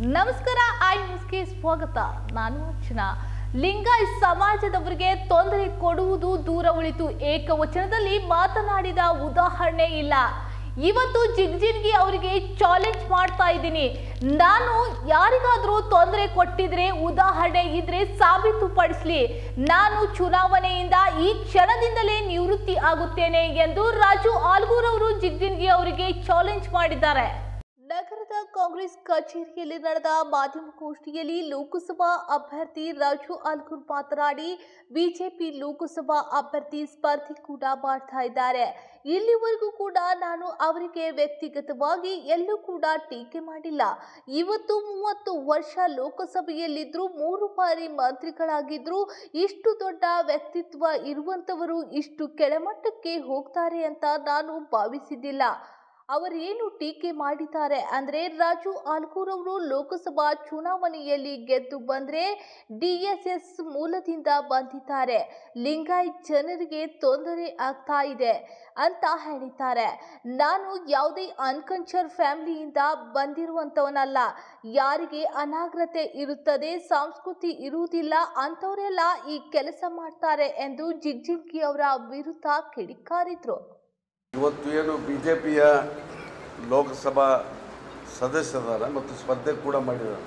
ನಮಸ್ಕಾರ ಐ ನ್ಯೂಸ್ಗೆ ಸ್ವಾಗತ ನಾನು ಅರ್ಚನಾ ಲಿಂಗಾಯತ್ ಸಮಾಜದವರಿಗೆ ತೊಂದರೆ ಕೊಡುವುದು ದೂರ ಉಳಿತು ಏಕವಚನದಲ್ಲಿ ಮಾತನಾಡಿದ ಉದಾಹರಣೆ ಇಲ್ಲ ಇವತ್ತು ಜಿಗ್ಜಿನ್ಗಿ ಅವರಿಗೆ ಚಾಲೆಂಜ್ ಮಾಡ್ತಾ ಇದ್ದೀನಿ ನಾನು ಯಾರಿಗಾದ್ರೂ ತೊಂದರೆ ಕೊಟ್ಟಿದ್ರೆ ಉದಾಹರಣೆ ಇದ್ರೆ ಸಾಬೀತುಪಡಿಸ್ಲಿ ನಾನು ಚುನಾವಣೆಯಿಂದ ಈ ಕ್ಷಣದಿಂದಲೇ ನಿವೃತ್ತಿ ಆಗುತ್ತೇನೆ ಎಂದು ರಾಜು ಆಲ್ಗೂರ್ ಅವರು ಜಿಗ್ಜಿನ್ಗಿ ಅವರಿಗೆ ಚಾಲೆಂಜ್ ಮಾಡಿದ್ದಾರೆ ನಗರದ ಕಾಂಗ್ರೆಸ್ ಕಚೇರಿಯಲ್ಲಿ ನಡೆದ ಮಾಧ್ಯಮಗೋಷ್ಠಿಯಲ್ಲಿ ಲೋಕಸಭಾ ಅಭ್ಯರ್ಥಿ ರಾಜು ಆಲ್ಗೂರ್ ಮಾತನಾಡಿ ಬಿಜೆಪಿ ಲೋಕಸಭಾ ಅಭ್ಯರ್ಥಿ ಸ್ಪರ್ಧೆ ಕೂಡ ಮಾಡ್ತಾ ಇದ್ದಾರೆ ಇಲ್ಲಿವರೆಗೂ ಕೂಡ ನಾನು ಅವರಿಗೆ ವ್ಯಕ್ತಿಗತವಾಗಿ ಎಲ್ಲೂ ಕೂಡ ಟೀಕೆ ಮಾಡಿಲ್ಲ ಇವತ್ತು ಮೂವತ್ತು ವರ್ಷ ಲೋಕಸಭೆಯಲ್ಲಿದ್ರು ಮೂರು ಬಾರಿ ಮಂತ್ರಿಗಳಾಗಿದ್ರು ಇಷ್ಟು ದೊಡ್ಡ ವ್ಯಕ್ತಿತ್ವ ಇರುವಂತವರು ಇಷ್ಟು ಕೆಳಮಟ್ಟಕ್ಕೆ ಹೋಗ್ತಾರೆ ಅಂತ ನಾನು ಭಾವಿಸಿದ್ದಿಲ್ಲ ಅವರೇನು ಟೀಕೆ ಮಾಡಿದ್ದಾರೆ ಅಂದ್ರೆ ರಾಜು ಆಲ್ಕೂರ್ ಅವರು ಲೋಕಸಭಾ ಚುನಾವಣೆಯಲ್ಲಿ ಗೆದ್ದು ಬಂದ್ರೆ ಡಿಎಸ್ಎಸ್ ಮೂಲದಿಂದ ಬಂದಿದ್ದಾರೆ ಲಿಂಗಾಯತ್ ಜನರಿಗೆ ತೊಂದರೆ ಆಗ್ತಾ ಇದೆ ಅಂತ ಹೇಳಿದ್ದಾರೆ ನಾನು ಯಾವುದೇ ಅನ್ಕಂಚರ್ ಫ್ಯಾಮಿಲಿಯಿಂದ ಬಂದಿರುವಂಥವನಲ್ಲ ಯಾರಿಗೆ ಅನಾಗ್ರತೆ ಇರುತ್ತದೆ ಸಂಸ್ಕೃತಿ ಇರುವುದಿಲ್ಲ ಅಂಥವರೆಲ್ಲ ಈ ಕೆಲಸ ಮಾಡ್ತಾರೆ ಎಂದು ಜಿಗ್ಜಿಂಗಿ ಅವರ ವಿರುದ್ಧ ಕಿಡಿಕಾರಿದ್ರು ಇವತ್ತು ಏನು ಬಿ ಜೆ ಪಿಯ ಲೋಕಸಭಾ ಸದಸ್ಯರಾದ ಮತ್ತು ಸ್ಪರ್ಧೆ ಕೂಡ ಮಾಡಿದ್ದಾರೆ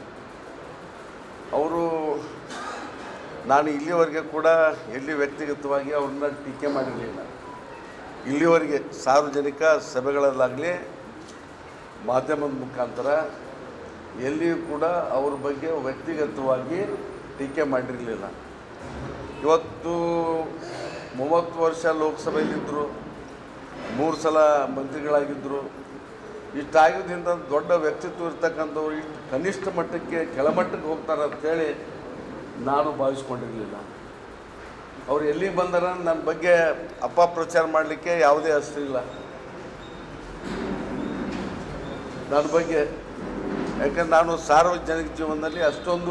ಅವರು ನಾನು ಇಲ್ಲಿವರೆಗೆ ಕೂಡ ಎಲ್ಲಿ ವ್ಯಕ್ತಿಗತವಾಗಿ ಅವ್ರನ್ನ ಟೀಕೆ ಮಾಡಿರಲಿಲ್ಲ ಇಲ್ಲಿವರೆಗೆ ಸಾರ್ವಜನಿಕ ಸಭೆಗಳಲ್ಲಾಗಲಿ ಮಾಧ್ಯಮದ ಮುಖಾಂತರ ಎಲ್ಲಿಯೂ ಕೂಡ ಅವ್ರ ಬಗ್ಗೆ ವ್ಯಕ್ತಿಗತವಾಗಿ ಟೀಕೆ ಮಾಡಿರಲಿಲ್ಲ ಇವತ್ತು ಮೂವತ್ತು ವರ್ಷ ಲೋಕಸಭೆಯಲ್ಲಿದ್ದರು ಮೂರು ಸಲ ಮಂತ್ರಿಗಳಾಗಿದ್ದರು ಇಷ್ಟಾಗೋದ್ರಿಂದ ದೊಡ್ಡ ವ್ಯಕ್ತಿತ್ವ ಇರ್ತಕ್ಕಂಥವ್ರು ಇಷ್ಟು ಕನಿಷ್ಠ ಮಟ್ಟಕ್ಕೆ ಕೆಳಮಟ್ಟಕ್ಕೆ ಹೋಗ್ತಾರೆ ಅಂತೇಳಿ ನಾನು ಭಾವಿಸ್ಕೊಂಡಿರಲಿಲ್ಲ ಅವ್ರು ಎಲ್ಲಿಗೆ ಬಂದಾರ ನನ್ನ ಬಗ್ಗೆ ಅಪಪ್ರಚಾರ ಮಾಡಲಿಕ್ಕೆ ಯಾವುದೇ ಅಸ್ತಿಲ್ಲ ನನ್ನ ಬಗ್ಗೆ ಯಾಕಂದ್ರೆ ನಾನು ಸಾರ್ವಜನಿಕ ಜೀವನದಲ್ಲಿ ಅಷ್ಟೊಂದು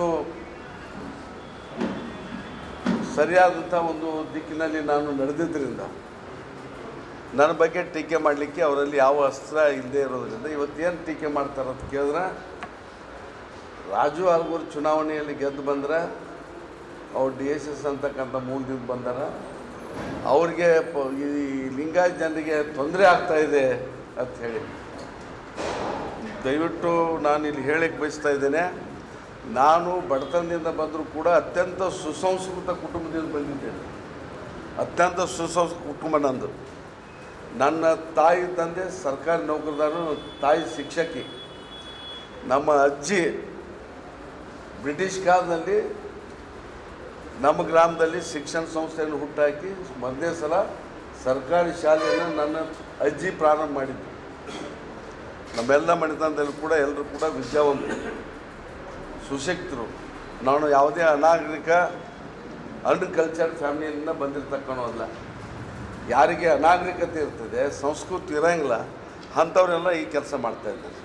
ಸರಿಯಾದಂಥ ಒಂದು ದಿಕ್ಕಿನಲ್ಲಿ ನಾನು ನಡೆದಿದ್ದರಿಂದ ನನ್ನ ಬಗ್ಗೆ ಟೀಕೆ ಮಾಡಲಿಕ್ಕೆ ಅವರಲ್ಲಿ ಯಾವ ಅಸ್ತ್ರ ಇಲ್ಲದೆ ಇರೋದ್ರಿಂದ ಇವತ್ತೇನು ಟೀಕೆ ಮಾಡ್ತಾರೆ ಅಂತ ಕೇಳಿದ್ರೆ ರಾಜು ಆಲ್ಗೂರ್ ಚುನಾವಣೆಯಲ್ಲಿ ಗೆದ್ದು ಬಂದ್ರೆ ಅವ್ರು ಡಿ ಎಸ್ ಎಸ್ ಅಂತಕ್ಕಂಥ ಮೂಲದಿಂದ ಬಂದಾರ ಅವ್ರಿಗೆ ಪ- ಈ ಲಿಂಗಾಯತ್ ಜನರಿಗೆ ತೊಂದರೆ ಆಗ್ತಾ ಇದೆ ಅಂತ ಹೇಳಿ ದಯವಿಟ್ಟು ನಾನು ಇಲ್ಲಿ ಹೇಳಕ್ಕೆ ಬಯಸ್ತಾ ಇದ್ದೇನೆ ನಾನು ಬಡತನದಿಂದ ಬಂದರೂ ಕೂಡ ಅತ್ಯಂತ ಸುಸಂಸ್ಕೃತ ಕುಟುಂಬದಿಂದ ಬಂದಿದ್ದೇನೆ ಅತ್ಯಂತ ಸುಸಂಸ್ಕೃತ ಕುಟುಂಬ ನಂದು ನನ್ನ ತಾಯಿ ತಂದೆ ಸರ್ಕಾರಿ ನೌಕರದಾರರು ತಾಯಿ ಶಿಕ್ಷಕಿ ನಮ್ಮ ಅಜ್ಜಿ ಬ್ರಿಟಿಷ್ ಕಾಲದಲ್ಲಿ ನಮ್ಮ ಗ್ರಾಮದಲ್ಲಿ ಶಿಕ್ಷಣ ಸಂಸ್ಥೆಯನ್ನು ಹುಟ್ಟಾಕಿ ಮೊದಲನೇ ಸಲ ಸರ್ಕಾರಿ ಶಾಲೆಯನ್ನು ನನ್ನ ಅಜ್ಜಿ ಪ್ರಾರಂಭ ಮಾಡಿದ್ದು ನಮ್ಮೆಲ್ಲ ಮನೆತನದಲ್ಲಿ ಕೂಡ ಎಲ್ಲರೂ ಕೂಡ ವಿದ್ಯಾವಂತರು ಸುಶಿಕ್ತರು ನಾನು ಯಾವುದೇ ಅನಾಗರಿಕ ಅನ್ಕಲ್ಚರ್ಡ್ ಫ್ಯಾಮಿಲಿಯಿಂದ ಬಂದಿರತಕ್ಕನಲ್ಲ ಯಾರಿಗೆ ಅನಾಗರಿಕತೆ ಇರ್ತದೆ ಸಂಸ್ಕೃತಿ ಇರೋಂಗಿಲ್ಲ ಅಂಥವರೆಲ್ಲ ಈ ಕೆಲಸ ಮಾಡ್ತಾ ಇದ್ದಾರೆ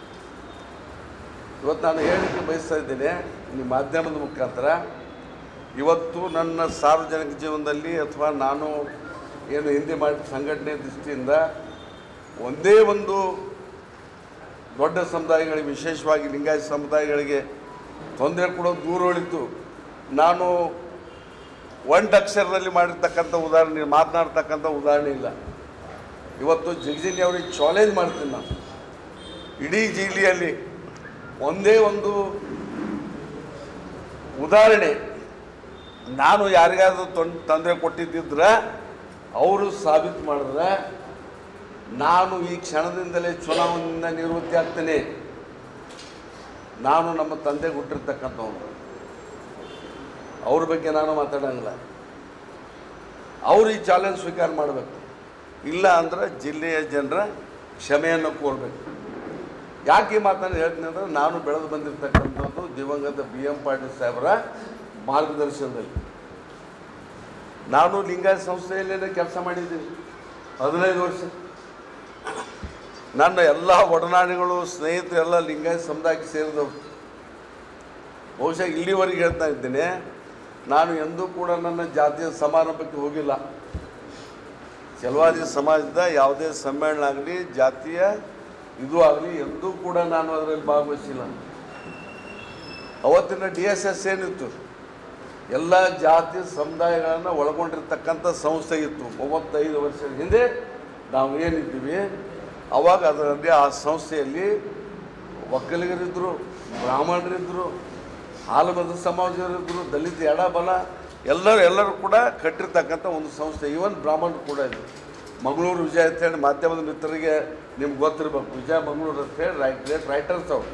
ಇವತ್ತು ನಾನು ಹೇಳಲಿಕ್ಕೆ ಬಯಸ್ತಾ ಇದ್ದೇನೆ ನಿಮ್ಮ ಮಾಧ್ಯಮದ ಮುಖಾಂತರ ಇವತ್ತು ನನ್ನ ಸಾರ್ವಜನಿಕ ಜೀವನದಲ್ಲಿ ಅಥವಾ ನಾನು ಏನು ಹಿಂದೆ ಮಾಡಿದ ಸಂಘಟನೆ ದೃಷ್ಟಿಯಿಂದ ಒಂದೇ ಒಂದು ದೊಡ್ಡ ಸಮುದಾಯಗಳಿಗೆ ವಿಶೇಷವಾಗಿ ಲಿಂಗಾಯತ ಸಮುದಾಯಗಳಿಗೆ ತೊಂದರೆ ಕೊಡೋದು ದೂರ ಉಳಿತು ನಾನು ಒಂಟು ಅಕ್ಷರದಲ್ಲಿ ಮಾಡಿರ್ತಕ್ಕಂಥ ಉದಾಹರಣೆ ಮಾತನಾಡ್ತಕ್ಕಂಥ ಉದಾಹರಣೆ ಇಲ್ಲ ಇವತ್ತು ಜಗಜಿನಿ ಅವ್ರಿಗೆ ಚಾಲೆಂಜ್ ಮಾಡ್ತೀನಿ ನಾನು ಇಡೀ ಜಿಲ್ಲೆಯಲ್ಲಿ ಒಂದೇ ಒಂದು ಉದಾಹರಣೆ ನಾನು ಯಾರಿಗಾದ್ರೂ ತೊಂದ್ ತೊಂದರೆ ಕೊಟ್ಟಿದ್ದಿದ್ರೆ ಅವರು ಸಾಬೀತು ಮಾಡಿದ್ರೆ ನಾನು ಈ ಕ್ಷಣದಿಂದಲೇ ಚುನಾವಣೆಯಿಂದ ನಿವೃತ್ತಿ ಆಗ್ತೇನೆ ನಾನು ನಮ್ಮ ತಂದೆಗೆ ಹುಟ್ಟಿರ್ತಕ್ಕಂಥವ್ನು ಅವ್ರ ಬಗ್ಗೆ ನಾನು ಮಾತಾಡೋಂಗಿಲ್ಲ ಅವರು ಈ ಚಾಲೆಂಜ್ ಸ್ವೀಕಾರ ಮಾಡಬೇಕು ಇಲ್ಲ ಅಂದ್ರೆ ಜಿಲ್ಲೆಯ ಜನರ ಕ್ಷಮೆಯನ್ನು ಕೋರಬೇಕು ಯಾಕೆ ಈ ಮಾತನ್ನು ಹೇಳ್ತೀನಿ ಅಂದರೆ ನಾನು ಬೆಳೆದು ಬಂದಿರತಕ್ಕಂಥದ್ದು ದಿವಂಗತ ಬಿ ಎಂ ಪಾಟೀಲ್ ಸಾಹೇಬರ ಮಾರ್ಗದರ್ಶನದಲ್ಲಿ ನಾನು ಲಿಂಗಾಯತ ಸಂಸ್ಥೆಯಲ್ಲೇ ಕೆಲಸ ಮಾಡಿದ್ದೀನಿ ಹದಿನೈದು ವರ್ಷ ನನ್ನ ಎಲ್ಲ ಒಡನಾಡಿಗಳು ಸ್ನೇಹಿತರು ಎಲ್ಲ ಲಿಂಗಾಯತ ಸಮುದಾಯಕ್ಕೆ ಸೇರಿದವರು ಬಹುಶಃ ಇಲ್ಲಿವರೆಗೆ ಹೇಳ್ತಾ ಇದ್ದೇನೆ ನಾನು ಎಂದೂ ಕೂಡ ನನ್ನ ಜಾತಿಯ ಸಮಾರಂಭಕ್ಕೆ ಹೋಗಿಲ್ಲ ಚಲವಾದಿ ಸಮಾಜದ ಯಾವುದೇ ಸಮ್ಮೇಳನ ಆಗಲಿ ಜಾತಿಯ ಇದು ಆಗಲಿ ಎಂದೂ ಕೂಡ ನಾನು ಅದರಲ್ಲಿ ಭಾಗವಹಿಸಿಲ್ಲ ಅವತ್ತಿನ ಡಿ ಎಸ್ ಎಸ್ ಏನಿತ್ತು ಎಲ್ಲ ಜಾತಿ ಸಮುದಾಯಗಳನ್ನು ಒಳಗೊಂಡಿರ್ತಕ್ಕಂಥ ಸಂಸ್ಥೆ ಇತ್ತು ಮೂವತ್ತೈದು ವರ್ಷದ ಹಿಂದೆ ನಾವು ಏನಿದ್ದೀವಿ ಅವಾಗ ಅದರಲ್ಲಿ ಆ ಸಂಸ್ಥೆಯಲ್ಲಿ ಒಕ್ಕಲಿಗರಿದ್ದರು ಬ್ರಾಹ್ಮಣರಿದ್ದರು ಹಾಲುಮದ ಸಮಾಜದವರಿದ್ದರು ದಲಿತ ಎಡಬಲ ಎಲ್ಲರೂ ಎಲ್ಲರೂ ಕೂಡ ಕಟ್ಟಿರ್ತಕ್ಕಂಥ ಒಂದು ಸಂಸ್ಥೆ ಈವನ್ ಬ್ರಾಹ್ಮಣರು ಕೂಡ ಇದೆ ಮಂಗಳೂರು ವಿಜಯ ಅಂತ ಹೇಳಿ ಮಾಧ್ಯಮದ ಮಿತ್ರರಿಗೆ ನಿಮ್ಗೆ ಗೊತ್ತಿರ್ಬೇಕು ವಿಜಯ ಮಂಗಳೂರು ಅಂತ ಹೇಳಿ ರೈ ಗ್ರೇಟ್ ರೈಟರ್ಸ್ ಅವರು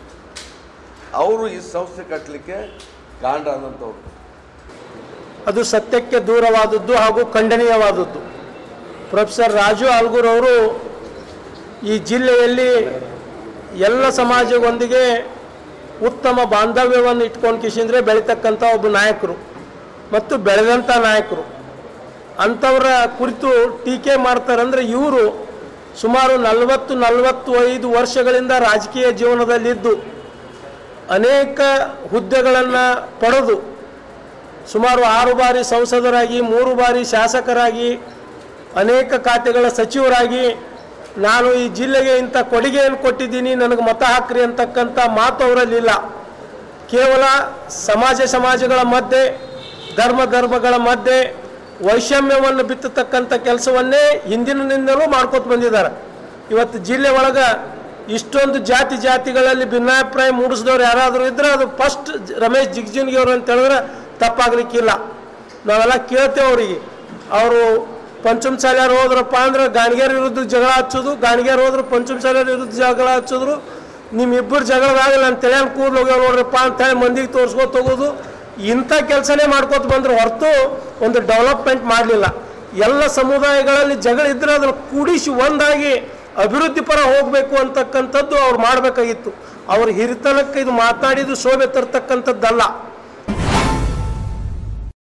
ಅವರು ಈ ಸಂಸ್ಥೆ ಕಟ್ಟಲಿಕ್ಕೆ ಕಾಂಡ ಆದಂಥವ್ರು ಅದು ಸತ್ಯಕ್ಕೆ ದೂರವಾದದ್ದು ಹಾಗೂ ಖಂಡನೀಯವಾದದ್ದು ಪ್ರೊಫೆಸರ್ ರಾಜು ಆಲ್ಗೂರ್ ಅವರು ಈ ಜಿಲ್ಲೆಯಲ್ಲಿ ಎಲ್ಲ ಸಮಾಜಗೊಂದಿಗೆ ಉತ್ತಮ ಬಾಂಧವ್ಯವನ್ನು ಇಟ್ಕೊಂಡು ಕಿಶಿಂದ್ರೆ ಬೆಳೀತಕ್ಕಂಥ ಒಬ್ಬ ನಾಯಕರು ಮತ್ತು ಬೆಳೆದಂಥ ನಾಯಕರು ಅಂಥವರ ಕುರಿತು ಟೀಕೆ ಮಾಡ್ತಾರಂದ್ರೆ ಇವರು ಸುಮಾರು ನಲವತ್ತು ನಲವತ್ತು ಐದು ವರ್ಷಗಳಿಂದ ರಾಜಕೀಯ ಜೀವನದಲ್ಲಿದ್ದು ಅನೇಕ ಹುದ್ದೆಗಳನ್ನು ಪಡೆದು ಸುಮಾರು ಆರು ಬಾರಿ ಸಂಸದರಾಗಿ ಮೂರು ಬಾರಿ ಶಾಸಕರಾಗಿ ಅನೇಕ ಖಾತೆಗಳ ಸಚಿವರಾಗಿ ನಾನು ಈ ಜಿಲ್ಲೆಗೆ ಇಂಥ ಕೊಡುಗೆಯನ್ನು ಕೊಟ್ಟಿದ್ದೀನಿ ನನಗೆ ಮತ ಹಾಕ್ರಿ ಅಂತಕ್ಕಂಥ ಮಾತು ಅವರಲ್ಲಿಲ್ಲ ಕೇವಲ ಸಮಾಜ ಸಮಾಜಗಳ ಮಧ್ಯೆ ಧರ್ಮ ಧರ್ಮಗಳ ಮಧ್ಯೆ ವೈಷಮ್ಯವನ್ನು ಬಿತ್ತತಕ್ಕಂಥ ಕೆಲಸವನ್ನೇ ಹಿಂದಿನಿಂದಲೂ ಮಾಡ್ಕೊತ ಬಂದಿದ್ದಾರೆ ಇವತ್ತು ಜಿಲ್ಲೆ ಒಳಗೆ ಇಷ್ಟೊಂದು ಜಾತಿ ಜಾತಿಗಳಲ್ಲಿ ಭಿನ್ನಾಭಿಪ್ರಾಯ ಮೂಡಿಸಿದವ್ರು ಯಾರಾದರೂ ಇದ್ರೆ ಅದು ಫಸ್ಟ್ ರಮೇಶ್ ಜಿಗ್ಜಿನ್ಗಿ ಅವರು ಅಂತ ಹೇಳಿದ್ರೆ ತಪ್ಪಾಗ್ಲಿಕ್ಕಿಲ್ಲ ನಾವೆಲ್ಲ ಕೇಳ್ತೇವೆ ಅವರಿಗೆ ಅವರು ಪಂಚಮ ಶಾಲೆಯವ್ರು ಹೋದ್ರಪ್ಪ ಅಂದ್ರೆ ಗಾಣಿಗ್ಯಾರ ವಿರುದ್ಧ ಜಗಳ ಹಚ್ಚೋದು ಗಾಣಿಗ್ಯಾರ ಹೋದ್ರೆ ಪಂಚಮ ಶಾಲೆಯವ್ರ ವಿರುದ್ಧ ಜಗಳ ಹಚ್ಚಿದ್ರು ನಿಮ್ಮಿಬ್ಬರು ಜಗಳದಾಗಲ್ಲ ಅಂತ ತಿಳಿಯನ್ ಕೂದಲು ಹೋಗ್ಯಾವ ನೋಡ್ರಪ್ಪ ಅಂತೇಳಿ ಮಂದಿಗೆ ತೋರಿಸ್ಕೊತ ಹೋಗೋದು ಇಂಥ ಕೆಲಸನೇ ಮಾಡ್ಕೊತ ಬಂದ್ರೆ ಹೊರತು ಒಂದು ಡೆವಲಪ್ಮೆಂಟ್ ಮಾಡಲಿಲ್ಲ ಎಲ್ಲ ಸಮುದಾಯಗಳಲ್ಲಿ ಜಗಳ ಇದ್ರೆ ಅದನ್ನು ಕೂಡಿಸಿ ಒಂದಾಗಿ ಅಭಿವೃದ್ಧಿ ಪರ ಹೋಗಬೇಕು ಅಂತಕ್ಕಂಥದ್ದು ಅವ್ರು ಮಾಡಬೇಕಾಗಿತ್ತು ಅವ್ರ ಹಿರಿತನಕ್ಕೆ ಇದು ಮಾತಾಡಿದ್ದು ಶೋಭೆ ತರ್ತಕ್ಕಂಥದ್ದಲ್ಲ